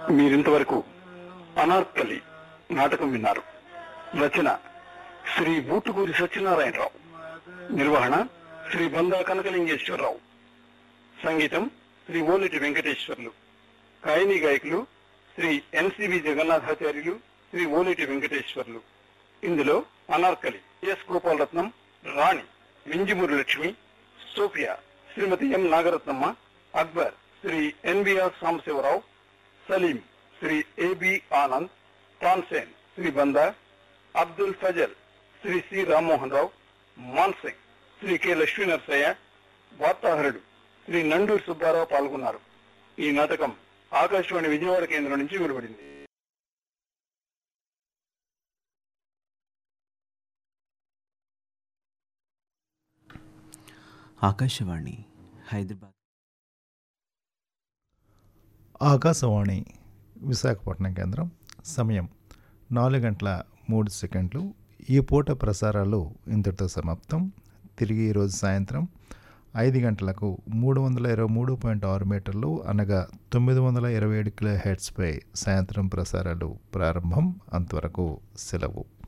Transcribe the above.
మీరింతవరకు అనార్కలి నాటకం విన్నారు రచన శ్రీ బూటుకూరి సత్యనారాయణరావు నిర్వహణ శ్రీ బందా కనకలింగేశ్వరరావు సంగీతం శ్రీ ఓలిటి వెంకటేశ్వర్లు కాయని గాయకులు శ్రీ ఎన్సివి జగన్నాథాచార్యులు శ్రీ ఓలిటి వెంకటేశ్వర్లు ఇందులో Anarkali S Gopalaratnam Rani Minjimuri Lakshmi Sophia Shrimati M Nagaratnamma Akbar Shri NVR Sambasiva Rao Salim Shri AB Anand Tansen Shri Banda Abdul Fazal Shri C Rammohan Rao Mansingh Shri K Lakshmi Narasayya వార్తాహరుడు శ్రీ నండూరి సుబ్బారావు పాల్గొన్నారు ఈ నాటకం ఆకాశవాణి విజయవాడ కేంద్రం నుంచి వెలువడింది ఆకాశవాణి హైదరాబాద్ ఆకాశవాణి విశాఖపట్నం కేంద్రం సమయం నాలుగు గంటల మూడు సెకండ్లు ఈ పూట ప్రసారాలు ఇంతటితో సమాప్తం తిరిగి ఈరోజు సాయంత్రం ఐదు గంటలకు మూడు వందల ఇరవై మూడు పాయింట్ ఆరు మీటర్లు అనగా తొమ్మిది వందల ఇరవై ఏడు కిలో హెడ్స్పై సాయంత్రం ప్రసారాలు ప్రారంభం అంతవరకు సెలవు